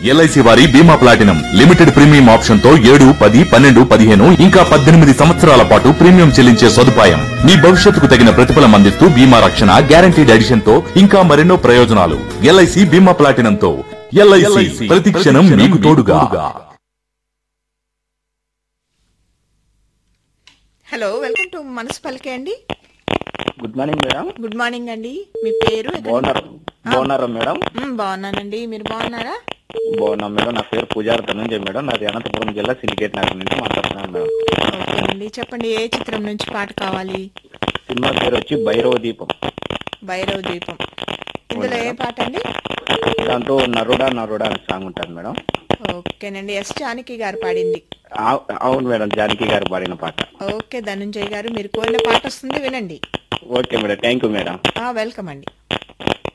LIC వారి బీమా platinum limited premium option తో ఏడు పది పన్నెండు పదిహేను ఇంకా పద్దెనిమిది సంవత్సరాల పాటు ప్రీమియం చెల్లించే సదుపాయం మీ భవిష్యత్తుకు తగిన ప్రతిఫలం అందిస్తూ బీమా రక్షణ గ్యారంటీడ్ ఎడిషన్ తో ఇంకా మరెన్నో ప్రయోజనాలు ఎల్ఐసి బీమా ప్లాటినం తో ఎల్ఐసి ప్రతి క్షణం మీకు తోడుగా హలో వెల్కమ్ టు మనసు పలికే అండి good morning madam good morning అండి మీ పేరు ఎక్కడ- బాగున్నారు బాగున్నారా మేడం మ్, బాగున్నానండి మీరు బాగున్నారా బాగున్నాం మేడం నా పేరు పూజారి ధనంజయ్ మేడం నాది అనంతపురం జిల్లా సిండికేట్ నగర్ నుంచి మాట్లాడుతున్నాను మేడం ఓకే అండి చెప్పండి ఏ చిత్రం నుంచి పాట కావాలి సినిమా పేరు వచ్చి భైరవ దీపం భైరవ దీపం ఇందులో ఏ పాట అండి దాంతో నరుడా నరుడా అనే సాంగ్ ఉంటుంది మేడం ఓకేనండి ఎస్ జానకి గారు పాడింది ఆ- అవును మేడం జానకి గారు పాడిన పాట ఓకే ధనుంజయ్ గారు మీరు కోరిన పాట వస్తుంది వినండి okay madam thank you madam ఆ, వెల్కమ్ అండి